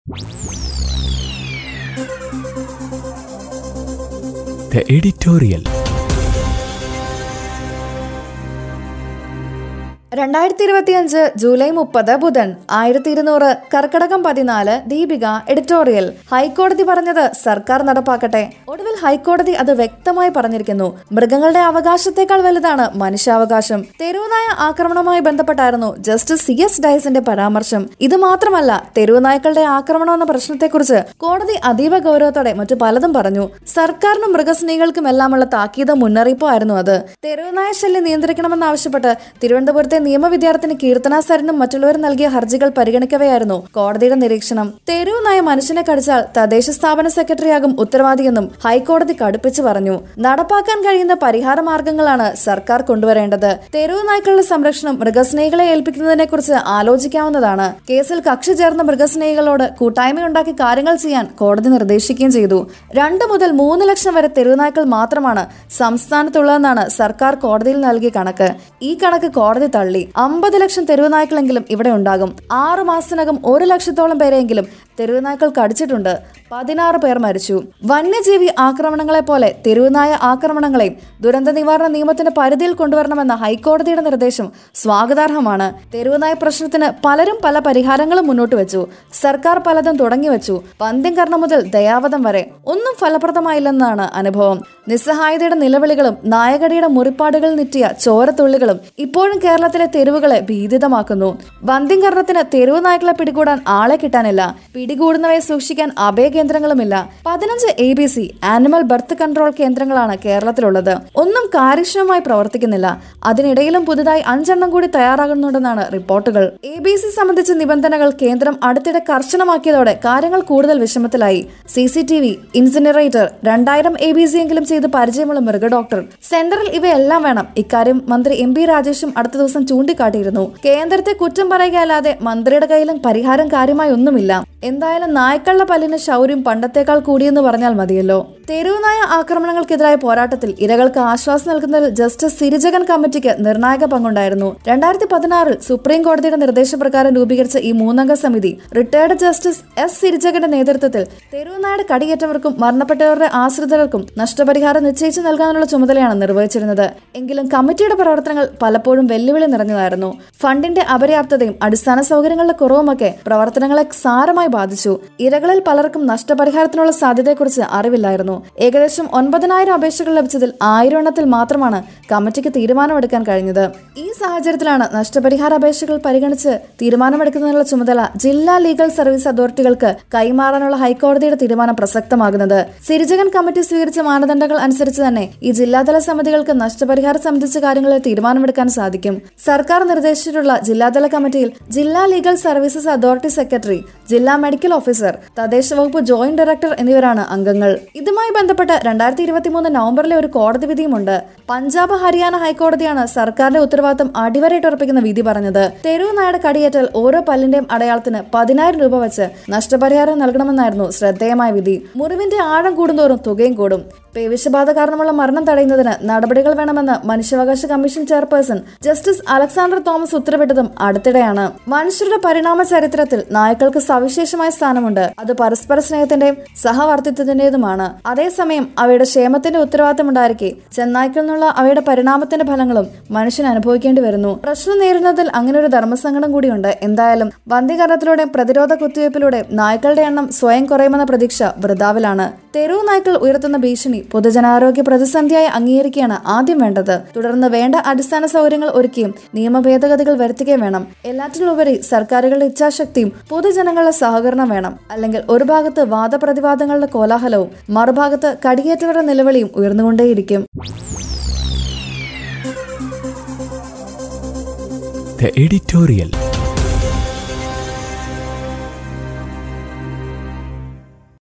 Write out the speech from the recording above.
The editorial. രണ്ടായിരത്തി ഇരുപത്തിയഞ്ച് July മുപ്പത് ബുധൻ ആയിരത്തി ഇരുന്നൂറ് കർക്കടകം പതിനാല് ദീപിക എഡിറ്റോറിയൽ ഹൈക്കോടതി പറഞ്ഞത് സർക്കാർ നടപ്പാക്കട്ടെ ഒടുവിൽ ഹൈക്കോടതി അത് വ്യക്തമായി പറഞ്ഞിരിക്കുന്നു മൃഗങ്ങളുടെ അവകാശത്തെക്കാൾ വലുതാണ് മനുഷ്യാവകാശം തെരുവുനായ ആക്രമണവുമായി ബന്ധപ്പെട്ടായിരുന്നു ജസ്റ്റിസ് സി എസ് ഡയസിന്റെ പരാമർശം ഇത് മാത്രമല്ല തെരുവുനായ്ക്കളുടെ ആക്രമണം എന്ന പ്രശ്നത്തെക്കുറിച്ച് കോടതി അതീവ ഗൗരവത്തോടെ മറ്റു പലതും പറഞ്ഞു സർക്കാരിനും മൃഗസ്നേഹികൾക്കും എല്ലാമുള്ള താക്കീത് മുന്നറിയിപ്പുമായിരുന്നു അത് തെരുവുനായ ശല്യം നിയന്ത്രിക്കണമെന്നാവശ്യപ്പെട്ട് തിരുവനന്തപുരത്തെ നിയമ വിദ്യാർത്ഥിനി കീർത്തന സരനും മറ്റുള്ളവരും നൽകിയ ഹർജികൾ പരിഗണിക്കവെയായിരുന്നു കോടതിയുടെ നിരീക്ഷണം തെരുവുനായ മനുഷ്യനെ കടിച്ചാൽ തദ്ദേശ സ്ഥാപന സെക്രട്ടറിയാകും ഉത്തരവാദിയെന്നും ഹൈക്കോടതി കടുപ്പിച്ചു പറഞ്ഞു നടപ്പാക്കാൻ കഴിയുന്ന പരിഹാര മാർഗങ്ങളാണ് സർക്കാർ കൊണ്ടുവരേണ്ടത് തെരുവ് നായ്ക്കളുടെ സംരക്ഷണം മൃഗസ്നേഹികളെ ഏൽപ്പിക്കുന്നതിനെ കുറിച്ച് ആലോചിക്കാവുന്നതാണ് കേസിൽ കക്ഷി ചേർന്ന മൃഗസ്നേഹികളോട് കൂട്ടായ്മയുണ്ടാക്കി കാര്യങ്ങൾ ചെയ്യാൻ കോടതി നിർദ്ദേശിക്കുകയും ചെയ്തു രണ്ട് മുതൽ മൂന്ന് ലക്ഷം വരെ തെരുവുനായ്ക്കൾ മാത്രമാണ് സംസ്ഥാനത്തുള്ളതെന്നാണ് സർക്കാർ കോടതിയിൽ നൽകിയ കണക്ക് ഈ കണക്ക് കോടതി തള്ളി അമ്പത് ലക്ഷം തെരുവുനായ്ക്കളെങ്കിലും ഇവിടെ ഉണ്ടാകും ആറു മാസത്തിനകം ഒരു ലക്ഷത്തോളം പേരെയെങ്കിലും തെരുവുനായ്ക്കൾ കടിച്ചിട്ടുണ്ട് പതിനാറ് പേർ മരിച്ചു വന്യജീവി ആക്രമണങ്ങളെ പോലെ തെരുവുനായ ആക്രമണങ്ങളെയും ദുരന്ത നിവാരണ നിയമത്തിന്റെ പരിധിയിൽ കൊണ്ടുവരണമെന്ന ഹൈക്കോടതിയുടെ നിർദ്ദേശം സ്വാഗതാർഹമാണ് തെരുവുനായ പ്രശ്നത്തിന് പലരും പല പരിഹാരങ്ങളും മുന്നോട്ട് വെച്ചു സർക്കാർ പലതും തുടങ്ങി വെച്ചു പന്ത്യം കർണം മുതൽ ദയാവധം വരെ ഒന്നും ഫലപ്രദമായില്ലെന്നാണ് അനുഭവം നിസ്സഹായതയുടെ നിലവിളികളും നായകടിയുടെ മുറിപ്പാടുകളിൽ നിറ്റിയ ചോരത്തുള്ളികളും ഇപ്പോഴും കേരളത്തിലെ തെരുവുകളെ ഭീതിതമാക്കുന്നു വന്ധ്യംകരണത്തിന് തെരുവ് നായ്ക്കളെ പിടികൂടാൻ ആളെ കിട്ടാനില്ല പിടികൂടുന്നവയെ സൂക്ഷിക്കാൻ അഭയ കേന്ദ്രങ്ങളുമില്ല പതിനഞ്ച് A B C animal birth control കേന്ദ്രങ്ങളാണ് കേരളത്തിലുള്ളത് ഒന്നും കാര്യക്ഷമമായി പ്രവർത്തിക്കുന്നില്ല അതിനിടയിലും പുതുതായി അഞ്ചെണ്ണം കൂടി തയ്യാറാകുന്നുണ്ടെന്നാണ് റിപ്പോർട്ടുകൾ എ ബി സി സംബന്ധിച്ച നിബന്ധനകൾ കേന്ദ്രം അടുത്തിടെ കർശനമാക്കിയതോടെ കാര്യങ്ങൾ കൂടുതൽ വിഷമത്തിലായി C C T V incinerator രണ്ടായിരം എ ബി സി എങ്കിലും ചെയ്ത് പരിചയമുള്ള മൃഗ ഡോക്ടർ സെന്ററിൽ ഇവയെല്ലാം വേണം ഇക്കാര്യം മന്ത്രി എം പി രാജേഷും അടുത്ത ദിവസം ചൂണ്ടിക്കാട്ടിയിരുന്നു കേന്ദ്രത്തെ കുറ്റം പറയുകയല്ലാതെ മന്ത്രിയുടെ കയ്യിലും പരിഹാരം കാര്യമായി ഒന്നുമില്ല എന്തായാലും നായ്ക്കളുടെ പല്ലിന് ശൗര്യം പണ്ടത്തേക്കാൾ കൂടിയെന്ന് പറഞ്ഞാൽ മതിയല്ലോ തെരുവുനായ ആക്രമണങ്ങൾക്കെതിരായ പോരാട്ടത്തിൽ ഇരകൾക്ക് ആശ്വാസം നൽകുന്നതിൽ ജസ്റ്റിസ് സിരിജകൻ കമ്മിറ്റിക്ക് നിർണായക പങ്കുണ്ടായിരുന്നു രണ്ടായിരത്തി പതിനാറിൽ സുപ്രീം കോടതിയുടെ നിർദ്ദേശപ്രകാരം രൂപീകരിച്ച ഈ മൂന്നംഗ സമിതി റിട്ടയർഡ് ജസ്റ്റിസ് എസ് സിരിജകന്റെ നേതൃത്വത്തിൽ തെരുവുനായുടെ കടിയേറ്റവർക്കും മരണപ്പെട്ടവരുടെ ആശ്രിതർക്കും നഷ്ടപരിഹാരം നിശ്ചയിച്ചു നൽകാനുള്ള ചുമതലയാണ് നിർവഹിച്ചിരുന്നത് എങ്കിലും കമ്മിറ്റിയുടെ പ്രവർത്തനങ്ങൾ പലപ്പോഴും വെല്ലുവിളി നിറഞ്ഞതായിരുന്നു ഫണ്ടിന്റെ അപര്യാപ്തതയും അടിസ്ഥാന സൗകര്യങ്ങളുടെ കുറവുമൊക്കെ പ്രവർത്തനങ്ങളെ സാരമായി ബാധിച്ചു ഇരകളിൽ പലർക്കും നഷ്ടപരിഹാരത്തിനുള്ള സാധ്യതയെക്കുറിച്ച് അറിവില്ലായിരുന്നു ഏകദേശം ഒൻപതിനായിരം അപേക്ഷകൾ ലഭിച്ചതിൽ ആയിരം എണ്ണത്തിൽ മാത്രമാണ് കമ്മിറ്റിക്ക് തീരുമാനമെടുക്കാൻ കഴിഞ്ഞത് ഈ സാഹചര്യത്തിലാണ് നഷ്ടപരിഹാര അപേക്ഷകൾ പരിഗണിച്ച് തീരുമാനമെടുക്കുന്നതിനുള്ള ചുമതല ജില്ലാ ലീഗൽ സർവീസ് അതോറിറ്റികൾക്ക് കൈമാറാനുള്ള ഹൈക്കോടതിയുടെ തീരുമാനം പ്രസക്തമാകുന്നത് സിരിജകൻ കമ്മിറ്റി സ്വീകരിച്ച മാനദണ്ഡങ്ങൾ അനുസരിച്ച് തന്നെ ഈ ജില്ലാതല സമിതികൾക്ക് നഷ്ടപരിഹാരം സംബന്ധിച്ച കാര്യങ്ങളിൽ തീരുമാനമെടുക്കാൻ സാധിക്കും സർക്കാർ നിർദ്ദേശിച്ചിട്ടുള്ള ജില്ലാതല കമ്മിറ്റിയിൽ ജില്ലാ ലീഗൽ സർവീസസ് അതോറിറ്റി സെക്രട്ടറി ജില്ലാ മെഡിക്കൽ ഓഫീസർ തദ്ദേശ വകുപ്പ് ജോയിന്റ് ഡയറക്ടർ എന്നിവരാണ് അംഗങ്ങൾ ഇതുമായി ബന്ധപ്പെട്ട് രണ്ടായിരത്തി ഇരുപത്തിമൂന്ന് നവംബറിലെ ഒരു കോടതി വിധിയുമുണ്ട് പഞ്ചാബ് ഹരിയാന ഹൈക്കോടതിയാണ് സർക്കാരിന്റെ ഉത്തരവാദിത്തം അടിവരയിട്ടുറപ്പിക്കുന്ന വിധി പറഞ്ഞത് തെരുവ് നായുടെ കടിയേറ്റാൽ ഓരോ പല്ലിന്റെയും അടയാളത്തിന് പതിനായിരം രൂപ വെച്ച് നഷ്ടപരിഹാരം നൽകണമെന്നായിരുന്നു ശ്രദ്ധേയമായ വിധി മുറിവിന്റെ ആഴം കൂടുന്തോറും തുകയും കൂടും പേവിഷബാധ കാരണമുള്ള മരണം തടയുന്നതിന് നടപടികൾ വേണമെന്ന് മനുഷ്യാവകാശ commission chairperson justice Alexander Thomas ഉത്തരവിട്ടതും അടുത്തിടെയാണ് മനുഷ്യരുടെ പരിണാമ ചരിത്രത്തിൽ നായ്ക്കൾക്ക് സവിശേഷമായ സ്ഥാനമുണ്ട് അത് പരസ്പര സ്നേഹത്തിന്റെയും സഹവർത്തിത്വത്തിന്റേതുമാണ് അതേസമയം അവയുടെ ക്ഷേമത്തിന്റെ ഉത്തരവാദിത്തമുണ്ടായിരിക്കെ ചെന്നായ്ക്കളിൽ നിന്നുള്ള അവയുടെ പരിണാമത്തിന്റെ ഫലങ്ങളും മനുഷ്യൻ അനുഭവിക്കേണ്ടി വരുന്നു പ്രശ്നം നേരിടുന്നതിൽ അങ്ങനെ ഒരു ധർമ്മസങ്കടം കൂടിയുണ്ട് എന്തായാലും വന്ധ്യകരണത്തിലൂടെ പ്രതിരോധ കുത്തിവയ്പ്പിലൂടെ നായ്ക്കളുടെ എണ്ണം സ്വയം കുറയുമെന്ന പ്രതീക്ഷ വൃതാവിലാണ് തെരുവ് നായ്ക്കൾ ഉയർത്തുന്ന ഭീഷണി പൊതുജനാരോഗ്യ പ്രതിസന്ധിയായി അംഗീകരിക്കുകയാണ് ആദ്യം വേണ്ടത് തുടർന്ന് വേണ്ട അടിസ്ഥാന സൗകര്യങ്ങൾ ഒരുക്കിയും നിയമ ഭേദഗതികൾ വരുത്തുകയും വേണം എല്ലാറ്റിനുപരി സർക്കാരുകളുടെ ഇച്ഛാശക്തിയും പൊതുജനങ്ങളുടെ സഹകരണം വേണം അല്ലെങ്കിൽ ഒരു ഭാഗത്ത് വാദപ്രതിവാദങ്ങളുടെ കോലാഹലവും മറുഭാഗത്ത് കടിയേറ്റവരുടെ നിലവിളിയും ഉയർന്നുകൊണ്ടേയിരിക്കും The editorial.